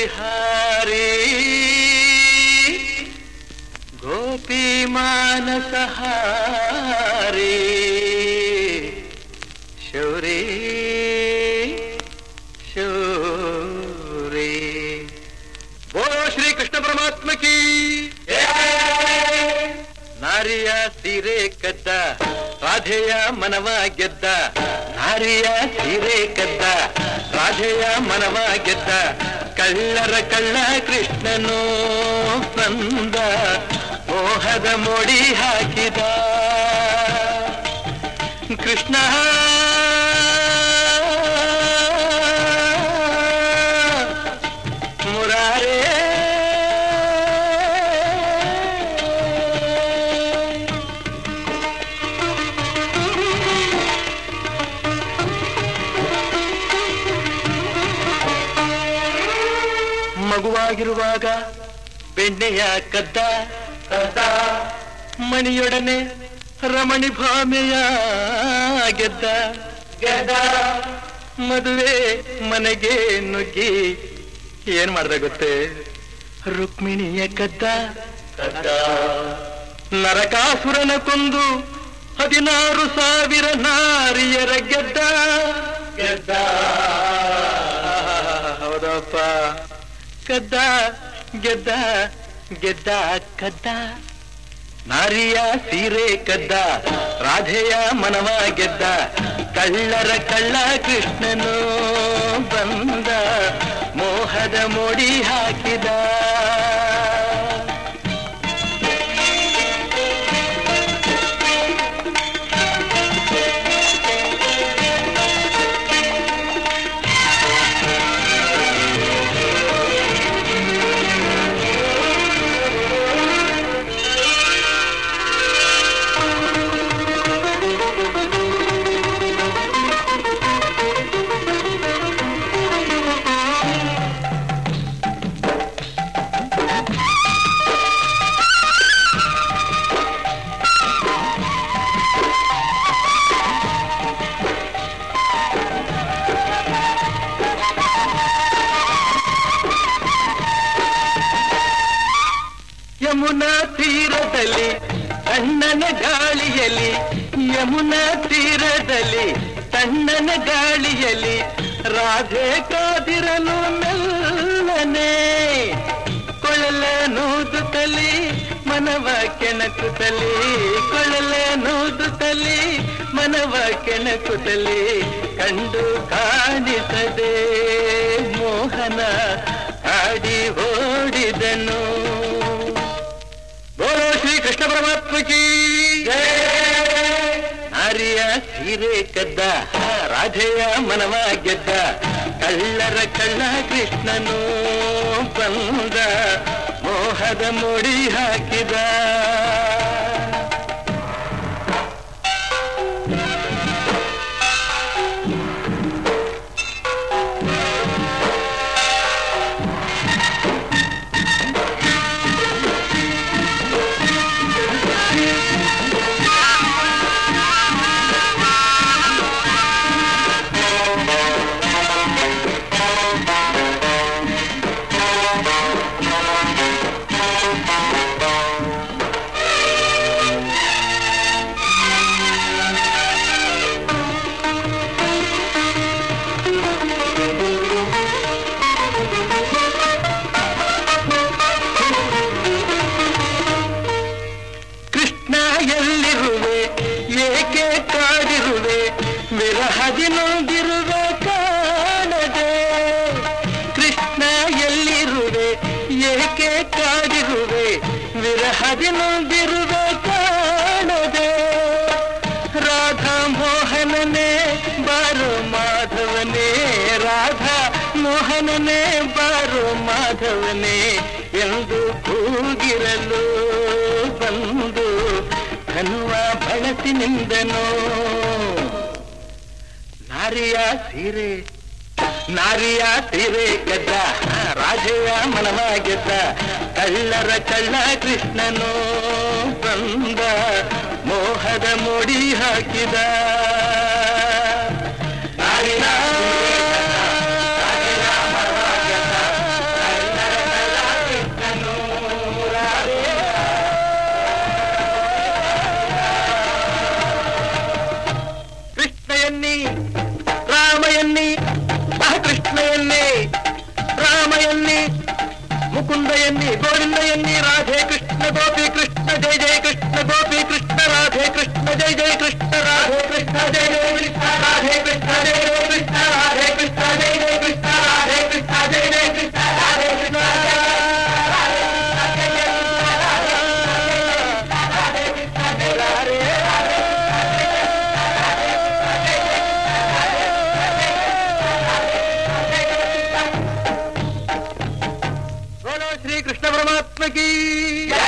ಬಿಹಾರಿ ಗೋಪಿ ಮಾನಸಹಾರಿ ಶೌರಿ ಶೌರಿ ಬೋಲೋ ಶ್ರೀ ಕೃಷ್ಣ ಪರಮಾತ್ಮ ಕೀ ನಾರಿಯ ಸೀರೆ ಕದ್ದ ರಾಧೆಯ ಮನವ ಗೆದ್ದ ನಾರಿಯ ಸೀರೆ ಕದ್ದ ರಾಧೆಯ ಮನವ ಗೆದ್ದ ಕಳ್ಳರ ಕಳ್ಳ ಕೃಷ್ಣನು ಬಂದ ಮೋಹದ ಮೋಡಿ ಹಾಕಿದ ಕೃಷ್ಣ ಮುರಾರೇ ಮಗುವಾಗಿರುವಾಗ ಬೆಣ್ಣೆಯ ಕದ್ದ ಕದ್ದ ಮಣಿಯೊಡನೆ ರಮಣಿ ಭಾಮೆಯ ಗೆದ್ದ ಗೆದ್ದ ಮದುವೆ ಮನೆಗೆ ನುಗ್ಗಿ ಏನ್ ಮಾಡ್ದ ಗೊತ್ತೇ ರುಕ್ಮಿಣಿಯ ಕದ್ದ ಕದ್ದ ನರಕಾಸುರನ ಕೊಂದು ಹದಿನಾರು ಸಾವಿರ ನಾರಿಯರ ಗೆದ್ದ ಗೆದ್ದ ಹೌದಪ್ಪ ಕದ್ದ ಗೆದ್ದ ಗೆದ್ದ ಕದ್ದ ನಾರಿಯ ಸೀರೆ ಕದ್ದ ರಾಧೆಯ ಮನವ ಗೆದ್ದ ಕಳ್ಳರ ಕಳ್ಳ ಕೃಷ್ಣನು ಬಂದ ಮೋಹದ ಮೋಡಿ ಹಾಕಿದ ಯಮುನಾ ತೀರದಲ್ಲಿ ತಣ್ಣನ ಗಾಳಿಯಲ್ಲಿ ಯಮುನಾ ತೀರದಲ್ಲಿ ತಣ್ಣನ ಗಾಳಿಯಲ್ಲಿ ರಾಧೆ ಕಾದಿರಲು ಮೆಲ್ಲನೆ ಕೊಳಲ ನೂದುತ್ತಲಿ ಮನವ ಕೆಣಕುತ್ತಲಿ ಕೊಳಲ ನೂದುತ್ತಲಿ ಮನವ ಕೆಣಕುತ್ತಲಿ ಕಂಡು ಕಾಣಿಸದೆ ಮೋಹನ ಆಡಿ ಓಡಿದನು ಬೋಲೋ ಶ್ರೀ ಕೃಷ್ಣ ಪರಮಾತ್ಮ ಕೀ ನಾರಿಯ ಸೀರೆ ಕದ್ದ ರಾಧೆಯ ಮನವ ಗೆದ್ದ ಕಳ್ಳರ ಕಳ್ಳ ಕೃಷ್ಣನು ಬಂದ ಮೋಹದ ಮೋಡಿ ಹಾಕಿದ ಕೃಷ್ಣ ಎಲ್ಲಿರುವೆ ಏಕೆ ಕಾಡಿರುವೆ ವಿರಹದಿ ನೊಂದಿರುವೆ ಕಾಣದೆ ಕೃಷ್ಣ ಎಲ್ಲಿರುವೆ ಏಕೆ ಕಾಡಿರುವೆ ವಿರಹದಿ ನೊಂದಿರುವೆ ಕಾಣದೆ ರಾಧಾ ಮೋಹನನೇ ಬಾರು ಮಾಧವನೇ ರಾಧಾ ಮೋಹನನೇ ಬಾರು ಮಾಧವನೇ ಎಂದು ಕೂಗಿರಲು ಬಂದು ಧನುವ ಬಳಸಿ ನಿಂದನು ನಾರಿಯ ಸೀರೆ ನಾರಿಯ ಸೀರೆ ಗೆದ್ದ ರಾಜೆಯ ಮನವ ಗೆದ್ದ ಕಳ್ಳರ ಕಳ್ಳ ಕೃಷ್ಣನು ಬಂದ ಮೋಹದ ಮೋಡಿ ಹಾಕಿದ ನಾರಿಯ ಸೀರೆ ಕದ್ದ, ರಾಜೆಯ ಮನವ ಗೆದ್ದ, ముకుంద ఎన్ని గోవింద ఎన్ని రాధే కృష్ణ గోపి కృష్ణ జయ జయ కృష్ణ గోపి కృష్ణ రాధే కృష్ణ జయ జయ కృష్ణ రాధే కృష్ణ జయ జయ కృష్ణ రాధే కృష్ణ జయ జయ కృష్ణ రాధే కృష్ణ జయ జయ కృష్ణ రాధే కృష్ణ జయ జయ కృష్ణ రాధే కృష్ణ బోలో శ్రీ కృష్ణ పరమాత్మకి